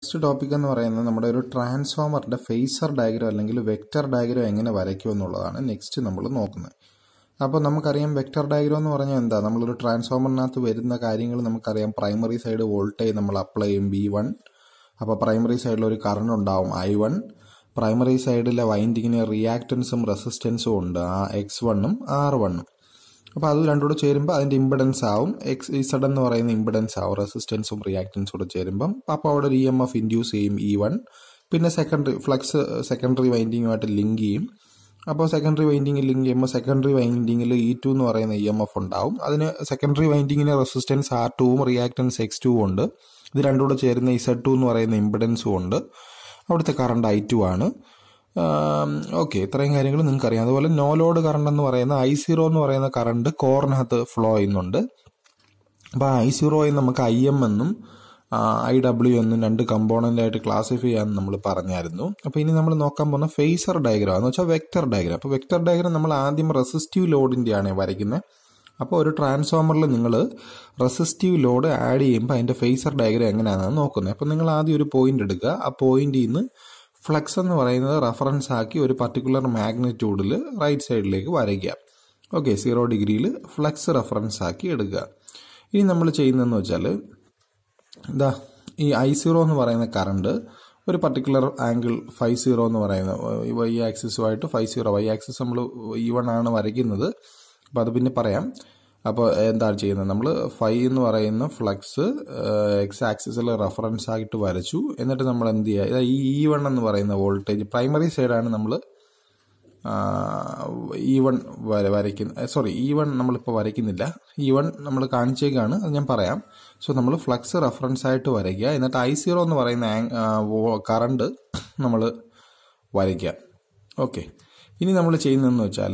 next topic എന്ന് പറയുന്നത് നമ്മുടെ ഒരു ട്രാൻസ്ഫോമറിന്റെ ഫേസർ ഡയഗ്രം അല്ലെങ്കിൽ വെക്റ്റർ ഡയഗ്രം എങ്ങനെ വരയ്ക്കും എന്നുള്ളതാണ് നെക്സ്റ്റ് നമ്മൾ നോക്കുന്നത് അപ്പോൾ നമുക്കറിയാം വെക്റ്റർ ഡയഗ്രം എന്ന് പറഞ്ഞാൽ എന്താ നമ്മളൊരു ട്രാൻസ്ഫോമറിനകത്ത് വരുന്ന കാര്യങ്ങൾ നമുക്കറിയാം പ്രൈമറി സൈഡ് വോൾട്ടേജ് നമ്മൾ അപ്ലൈ ചെയ്യും ബി വൺ അപ്പോൾ പ്രൈമറി സൈഡിൽ ഒരു കറണ്ട് ഉണ്ടാവും ഐ വൺ പ്രൈമറി സൈഡിലെ വൈൻഡിങ്ങിന് റിയാക്റ്റൻസും റെസിസ്റ്റൻസും ഉണ്ട് ആ എക്സ് വണ്ണും ആർ വണ്ണും അപ്പോൾ അത് രണ്ടുകൂടെ ചേരുമ്പോൾ അതിൻ്റെ ഇമ്പിഡൻസ് ആവും എക്സ് ഇസഡ് എന്ന് പറയുന്ന ഇമ്പിഡൻസ് ആവും റെസിസ്റ്റൻസും റിയാക്റ്റൻസും കൂടെ ചേരുമ്പം അപ്പോൾ അവിടെ ഒരു ഇ എം എഫ് ഇൻഡ്യൂസ് ചെയ്യും ഇ വൺ പിന്നെ സെക്കൻഡറി ഫ്ലക്സ് സെക്കൻഡറി വൈൻഡിങ്ങുമായിട്ട് ലിങ്ക് ചെയ്യും അപ്പോൾ സെക്കൻഡറി വൈൻഡിങ്ങിൽ ലിങ്ക് ചെയ്യുമ്പോൾ സെക്കൻഡറി വൈൻഡിങ്ങിൽ ഇ ടു എന്ന് പറയുന്ന ഇ എം എഫ് ഉണ്ടാവും അതിന് സെക്കൻഡറി വൈൻഡിങ്ങിന് റെസിസ്റ്റൻസ് ആർ ടുവും റിയാക്റ്റൻസ് എക്സ് ടു ഉണ്ട് ഇത് രണ്ടും കൂടെ ചേരുന്ന ഇസഡ് ടു എന്ന് പറയുന്ന ഇമ്പിഡൻസും ഉണ്ട് അവിടുത്തെ കറണ്ട് ഐ ടു ആണ് ഓക്കെ ഇത്രയും കാര്യങ്ങൾ നിങ്ങൾക്ക് അറിയാം അതുപോലെ നോ ലോഡ് കറണ്ട് എന്ന് പറയുന്ന ഐ സീറോ എന്ന് പറയുന്ന കറണ്ട് കോറിനകത്ത് ഫ്ലോ ചെയ്യുന്നുണ്ട് അപ്പോൾ ഐ സീറോയിൽ നമുക്ക് ഐ എം എന്നും ഐ ഡബ്ല്യു എന്നും രണ്ട് കമ്പോണൻ്റ് ആയിട്ട് ക്ലാസിഫൈ ചെയ്യാൻ നമ്മൾ പറഞ്ഞായിരുന്നു അപ്പോൾ ഇനി നമ്മൾ നോക്കാൻ പോകുന്ന ഫേസർ ഡയഗ്രാം എന്ന് വെച്ചാൽ വെക്റ്റർ ഡയഗ്രാം അപ്പോൾ വെക്റ്റർ ഡയഗ്രാം നമ്മൾ ആദ്യം റെസിസ്റ്റീവ് ലോഡിൻ്റെയാണ് വരയ്ക്കുന്നത് അപ്പോൾ ഒരു ട്രാൻസ്ഫോമറിൽ നിങ്ങൾ റെസിസ്റ്റീവ് ലോഡ് ആഡ് ചെയ്യുമ്പോൾ അതിൻ്റെ ഫേസർ ഡയഗ്രാം എങ്ങനെയാണെന്ന് നോക്കുന്നത് അപ്പോൾ നിങ്ങൾ ആദ്യം ഒരു പോയിന്റ് എടുക്കുക ആ പോയിന്റിൽ നിന്ന് ഫ്ലക്സ് എന്ന് പറയുന്നത് റെഫറൻസ് ആക്കി ഒരു പർട്ടിക്കുലർ മാഗ്നിറ്റ്യൂഡിൽ റൈറ്റ് സൈഡിലേക്ക് വരയ്ക്കുക ഓക്കെ സീറോ ഡിഗ്രിയിൽ ഫ്ലക്സ് റെഫറൻസ് ആക്കി എടുക്കുക ഇനി നമ്മൾ ചെയ്യുന്നതെന്ന് വെച്ചാൽ ഇതാ ഈ ഐ സീറോ എന്ന് പറയുന്ന കറണ്ട് ഒരു പർട്ടിക്കുലർ ആംഗിൾ ഫൈവ് സീറോ എന്ന് പറയുന്ന വൈ ആക്സിസുമായിട്ട് ഫൈവ് സീറോ വൈ ആക്സിസ് നമ്മൾ ഈ വൺ ആണ് വരയ്ക്കുന്നത് അപ്പോൾ അത് പിന്നെ പറയാം അപ്പോൾ എന്താണ് ചെയ്യുന്നത് നമ്മൾ ഫൈവ് എന്ന് പറയുന്ന ഫ്ലക്സ് എക്സ് ആക്സിസിൽ റെഫറൻസ് ആയിട്ട് വരച്ചു എന്നിട്ട് നമ്മൾ എന്ത് ചെയ്യുക ഈ ഇ വൺ എന്ന് പറയുന്ന വോൾട്ടേജ് പ്രൈമറി സൈഡാണ് നമ്മൾ ഇ വൺ വര വരയ്ക്കുന്ന സോറി ഇ വൺ നമ്മളിപ്പോൾ വരയ്ക്കുന്നില്ല ഇ വൺ നമ്മൾ കാണിച്ചേക്കാണ് അത് ഞാൻ പറയാം സോ നമ്മൾ ഫ്ലക്സ് റെഫറൻസ് ആയിട്ട് വരയ്ക്കുക എന്നിട്ട് ഐ സീറോ എന്ന് പറയുന്ന കറണ്ട് നമ്മൾ വരയ്ക്കുക ഓക്കെ ഇനി നമ്മൾ ചെയ്യുന്നതെന്ന് വെച്ചാൽ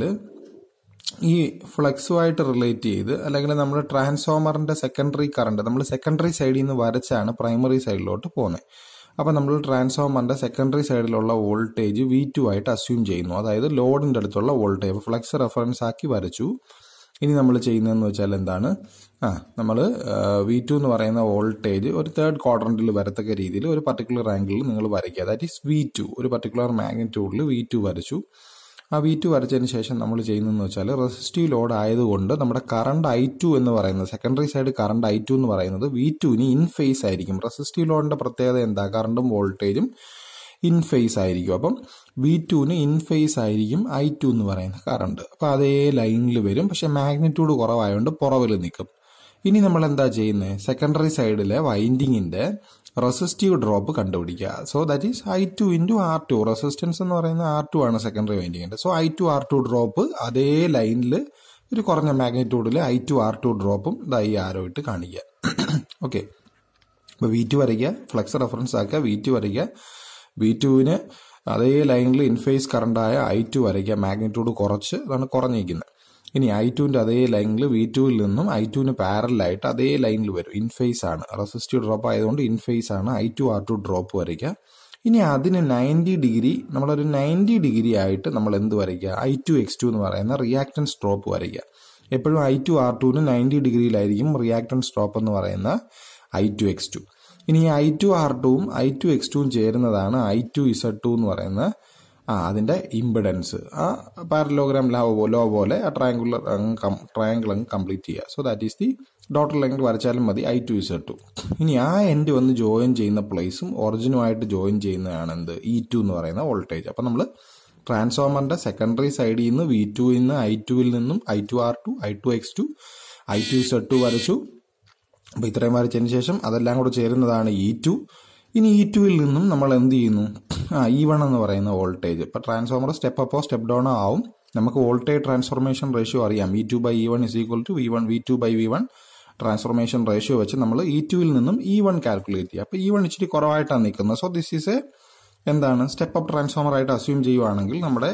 ഈ ഫ്ലക്സുമായിട്ട് റിലേറ്റ് ചെയ്ത് അല്ലെങ്കിൽ നമ്മൾ ട്രാൻസ്ഫോമറിന്റെ സെക്കൻഡറി കറണ്ട് നമ്മൾ സെക്കൻഡറി സൈഡിൽ നിന്ന് വരച്ചാണ് പ്രൈമറി സൈഡിലോട്ട് പോകുന്നത് അപ്പോൾ നമ്മൾ ട്രാൻസ്ഫോമറിന്റെ സെക്കൻഡറി സൈഡിലുള്ള വോൾട്ടേജ് വി ടു ആയിട്ട് അസ്യൂം ചെയ്യുന്നു അതായത് ലോഡിന്റെ അടുത്തുള്ള വോൾട്ടേജ് അപ്പോൾ ഫ്ലക്സ് റെഫറൻസ് ആക്കി വരച്ചു ഇനി നമ്മൾ ചെയ്യുന്നതെന്ന് വെച്ചാൽ എന്താണ് ആ നമ്മൾ വി ടു എന്ന് പറയുന്ന വോൾട്ടേജ് ഒരു തേർഡ് ക്വാഡ്രന്റിൽ വരത്തക്ക രീതിയിൽ ഒരു പർട്ടിക്കുലർ ആംഗിളിൽ നിങ്ങൾ വരയ്ക്കുക ദാറ്റ് ഈസ് വി ടു ഒരു പർട്ടിക്കുലർ മാഗ്നിറ്റ്യൂഡിൽ വി ടു വരച്ചു ആ വി ടു വരച്ചതിന് ശേഷം നമ്മൾ ചെയ്യുന്നതെന്ന് വെച്ചാൽ റെസിസ്റ്റീവ് ലോഡ് ആയതുകൊണ്ട് നമ്മുടെ കറണ്ട് ഐ ടു എന്ന് പറയുന്നത് secondary side current I two എന്ന് പറയുന്നത് വി ടുവിന് ഇൻ ഫേസ് ആയിരിക്കും റെസിസ്റ്റീവ് ലോഡിന്റെ പ്രത്യേകത എന്താ കറണ്ടും വോൾട്ടേജും ഇൻ ഫേസ് ആയിരിക്കും അപ്പം വി ടുവിന് ഇൻ ഫേസ് ആയിരിക്കും ഐ ടു എന്ന് പറയുന്ന കറണ്ട് അപ്പം അതേ ലൈനിൽ വരും പക്ഷെ മാഗ്നിറ്റ്യൂഡ് കുറവായതുകൊണ്ട് പുറവിൽ നിൽക്കും ഇനി നമ്മൾ എന്താ ചെയ്യുന്നത് സെക്കൻഡറി സൈഡിലെ വൈൻഡിങ്ങിന്റെ റെസിസ്റ്റീവ് ഡ്രോപ്പ് കണ്ടുപിടിക്കുക so that is I two into R two resistance എന്ന് പറയുന്നത് ആർ ടു ആണ് സെക്കൻഡറി വൈൻഡിങ്ങിന്റെ so I two R two drop അതേ ലൈനിൽ ഒരു കുറഞ്ഞ മാഗ്നിറ്റ്യൂഡിൽ ഐ ടു ആർ ടു ഡ്രോപ്പും ദൈ ആരോ ഇട്ട് കാണിക്കുക ഓക്കെ അപ്പോൾ വി ടു വരയ്ക്കുക ഫ്ലക്സ് റെഫറൻസ് ആക്കുക വി ടു വരയ്ക്കുക വി ടുവിന് അതേ ലൈനിൽ ഇൻഫേസ് കറണ്ടായ ഐ ടു വരയ്ക്കുക മാഗ്നിറ്റ്യൂഡ് കുറച്ച് അതാണ് കുറഞ്ഞിരിക്കുന്നത് ഇനി ഐ ടുവിന്റെ അതേ ലൈനിൽ വി ടുവിൽ നിന്നും ഐ ടുവിന് പാരലായിട്ട് അതേ ലൈനിൽ വരും ഇൻഫേസ് ആണ് റെസിസ്റ്റീവ് ഡ്രോപ്പ് ആയതുകൊണ്ട് ഇൻഫേസ് ആണ് I two R two drop വരയ്ക്കുക ഇനി അതിന് നയൻറ്റി ഡിഗ്രി നമ്മളൊരു നയൻറ്റി ഡിഗ്രി ആയിട്ട് നമ്മൾ എന്ത് വരയ്ക്കുക ഐ ടു എക്സ് ടു എന്ന് പറയുന്ന റിയാക്ടൻസ് ഡ്രോപ്പ് വരയ്ക്കുക എപ്പോഴും ഐ ടു ആർ ടുവിന് നയൻറ്റി ഡിഗ്രിയിലായിരിക്കും റിയാക്ടൻസ് ഡ്രോപ്പ് എന്ന് പറയുന്ന ഐ ടു എക്സ് ടു ഇനി ഐ ടു ആർ ടുവും ഐ ടു എക്സ് ടുവും ചേരുന്നതാണ് ഐ ടു ഇസഡ് ടു എന്ന് പറയുന്ന ആ അതിന്റെ ഇമ്പിഡൻസ് ആ പാരലോഗ്രാം ലോ ലോ പോലെ ആ ട്രയാങ്കുലർ ട്രയാങ്കിൾ അങ്ങ് കംപ്ലീറ്റ് ചെയ്യുക so that is the dotted line വരച്ചാലും മതി ഐ ടു ഇസഡ് ടു ഇനി ആ എൻഡ് വന്ന് ജോയിൻ ചെയ്യുന്ന പ്ലേസും ഒറിജിനുമായിട്ട് ജോയിൻ ചെയ്യുന്നതാണ് എന്ത് ഇ ടു എന്ന് പറയുന്ന വോൾട്ടേജ് അപ്പം നമ്മൾ ട്രാൻസ്ഫോമറിന്റെ സെക്കൻഡറി സൈഡിൽ നിന്ന് വി ടുവിൽ നിന്ന് ഐ ടുവിൽ നിന്നും I two R two I two X two I two Z two വരച്ചു അപ്പോൾ ഇത്രയും വരച്ചതിന് ശേഷം അതെല്ലാം കൂടെ ചേരുന്നതാണ് ഇ ടു ഇനി ഇ ടുവിൽ നിന്നും നമ്മൾ എന്ത് ചെയ്യുന്നു ആ ഇ വൺ എന്ന് പറയുന്ന വോൾട്ടേജ് ഇപ്പൊ ട്രാൻസ്ഫോമർ സ്റ്റെപ്പ് അപ്പോ സ്റ്റെപ്പ് ഡൗൺ ആവും നമുക്ക് വോൾട്ടേജ് ട്രാൻസ്ഫോർമേഷൻ റേഷ്യോ അറിയാം E two by E one is equal to V one V two by V one transformation ratio വെച്ച് നമ്മൾ ഇ ടുവിൽ നിന്നും ഇ വൺ കാൽക്കുലേറ്റ് ചെയ്യുക അപ്പൊ ഇ വൺ ഇച്ചിരി കുറവായിട്ടാണ് നിൽക്കുന്നത് സോ ദിസ് ഈസ് എ എന്താണ് സ്റ്റെപ്പ് അപ്പ് ട്രാൻസ്ഫോമർ ആയിട്ട് അസ്യൂം ചെയ്യുവാണെങ്കിൽ നമ്മുടെ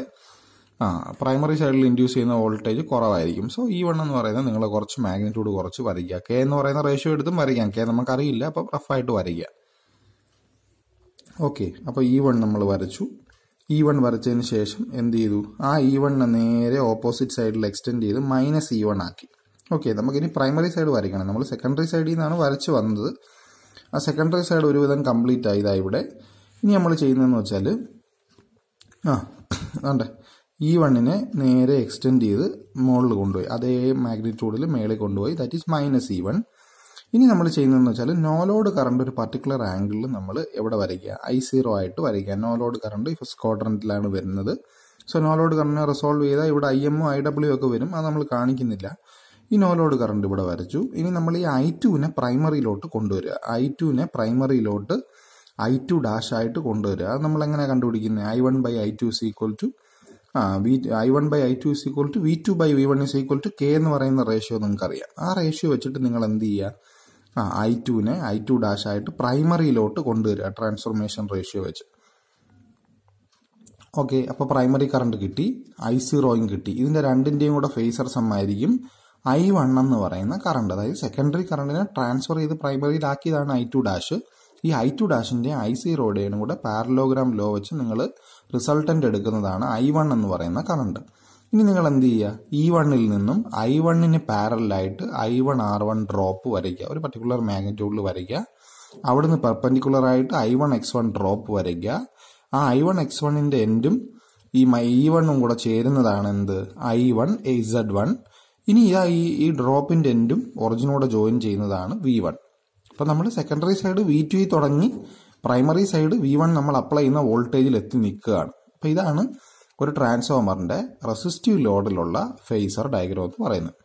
ആ പ്രൈമറി സൈഡിൽ ഇൻഡ്യൂസ് ചെയ്യുന്ന വോൾട്ടേജ് കുറവായിരിക്കും സോ ഇ വൺ എന്ന് പറയുന്നത് നിങ്ങൾ കുറച്ച് മാഗ്നിറ്റ്യൂഡ് കുറച്ച് വരയ്ക്കുക കെ എന്ന് പറയുന്ന റേഷ്യോ എടുത്തും വരയ്ക്കാം കെ നമുക്കറിയില്ല അപ്പം റഫായിട്ട് വരയ്ക്കുക ഓക്കെ അപ്പോൾ ഇ വൺ നമ്മൾ വരച്ചു ഇ വൺ വരച്ചതിന് ശേഷം എന്ത് ചെയ്തു ആ ഇ വണ്ണിനെ നേരെ ഓപ്പോസിറ്റ് സൈഡിൽ എക്സ്റ്റെൻഡ് ചെയ്ത് മൈനസ് ഇ വൺ ആക്കി ഓക്കെ നമുക്കിനി പ്രൈമറി സൈഡ് വരയ്ക്കണം നമ്മൾ സെക്കൻഡറി സൈഡിൽ നിന്നാണ് വരച്ച് വന്നത് ആ സെക്കൻഡറി സൈഡ് ഒരുവിധം കംപ്ലീറ്റ് ആയതാ ഇവിടെ ഇനി നമ്മൾ ചെയ്യുന്നതെന്ന് വെച്ചാൽ ആ ആണ്ടെ ഈ വണ്ണിനെ നേരെ എക്സ്റ്റെൻഡ് ചെയ്ത് മുകളിൽ കൊണ്ടുപോയി അതേ മാഗ്നിറ്റ്യൂഡിൽ മേളിൽ കൊണ്ടുപോയി that is minus E one ഇനി നമ്മൾ ചെയ്യുന്നതെന്ന് വെച്ചാൽ നോ ലോഡ് കറണ്ട് ഒരു പർട്ടിക്കുലർ ആംഗിളിൽ നമ്മൾ എവിടെ വരയ്ക്കുക ഐ സീറോ ആയിട്ട് വരയ്ക്കുക നോ ലോഡ് കറണ്ട് ഫസ്റ്റ് ക്വാഡ്രൻറ്റിലാണ് വരുന്നത് സോ നോ ലോഡ് കറണ്ടിനെ റിസോൾവ് ചെയ്താൽ ഇവിടെ ഐ എമ്മും ഐ ഡബ്ല്യു ഒക്കെ വരും അത് നമ്മൾ കാണിക്കുന്നില്ല ഈ നോ ലോഡ് കറണ്ട് ഇവിടെ വരച്ചു ഇനി നമ്മൾ ഈ ഐ ടുവിനെ പ്രൈമറിയിലോട്ട് കൊണ്ടുവരിക ഐ ടുവിനെ പ്രൈമറിയിലോട്ട് ഐ ടു ഡാഷ് ആയിട്ട് കൊണ്ടുവരിക അത് നമ്മൾ എങ്ങനെ കണ്ടുപിടിക്കുന്നത് I one by I two is equal to ആ V I one by I two is equal to V two by V one is equal to K എന്ന് പറയുന്ന റേഷ്യോ നിങ്ങൾക്ക് അറിയാം ആ റേഷ്യോ വെച്ചിട്ട് നിങ്ങൾ എന്ത് ചെയ്യുക ആ ഐ ടുവിനെ ഐ ടു ഡാഷ് ആയിട്ട് പ്രൈമറിയിലോട്ട് കൊണ്ടുവരിക ട്രാൻസ്ഫോർമേഷൻ റേഷ്യോ വെച്ച് ഓക്കെ അപ്പോൾ പ്രൈമറി കറണ്ട് കിട്ടി ഐ സീറോയും കിട്ടി ഇതിന്റെ രണ്ടിന്റെയും കൂടെ ഫേസർ സമ്മായിരിക്കും ഐ വൺ എന്ന് പറയുന്ന കറണ്ട് അതായത് സെക്കൻഡറി കറണ്ടിനെ ട്രാൻസ്ഫർ ചെയ്ത് പ്രൈമറിയിലാക്കിയതാണ് ഐ ടു ഡാഷ് ഈ ഐ ടു ഡാഷിന്റെ ഐ സീറോയുടെയും കൂടെ പാരലോഗ്രാം ലോ വെച്ച് നിങ്ങൾ റിസൾട്ടന്റ് എടുക്കുന്നതാണ് ഐ വൺ എന്ന് പറയുന്ന കറണ്ട് ഇനി നിങ്ങൾ എന്ത് ചെയ്യുക ഇ വണ്ണിൽ നിന്നും ഐ വണ്ണിന് പാരലായിട്ട് I one R one drop വരയ്ക്കുക ഒരു പർട്ടിക്കുലർ മാഗ്നിറ്റ്യൂഡിൽ വരയ്ക്കുക അവിടുന്ന് പെർപെൻഡിക്കുലർ ആയിട്ട് I one X one drop വരയ്ക്കുക ആ ഐ വൺ എക്സ് വണ്ണിന്റെ എൻഡും ഈ ഇ വണ്ണും കൂടെ ചേരുന്നതാണ് എന്ത് ഐ വൺ ഇസഡ് വൺ ഇനി ഇതാ ഈ ഈ ഡ്രോപ്പിന്റെ എൻഡും ഒറിജിനോടെ ജോയിൻ ചെയ്യുന്നതാണ് വി വൺ അപ്പൊ നമ്മൾ സെക്കൻഡറി സൈഡ് വി ടു തുടങ്ങി പ്രൈമറി സൈഡ് വി വൺ നമ്മൾ അപ്ലൈ ചെയ്യുന്ന വോൾട്ടേജിൽ എത്തി നിൽക്കുകയാണ് അപ്പൊ ഇതാണ് ഒരു ട്രാൻസ്ഫോമറിന്റെ റെസിസ്റ്റീവ് ലോഡിലുള്ള ഫേസർ ഡയഗ്രാം എന്ന് പറയുന്നത്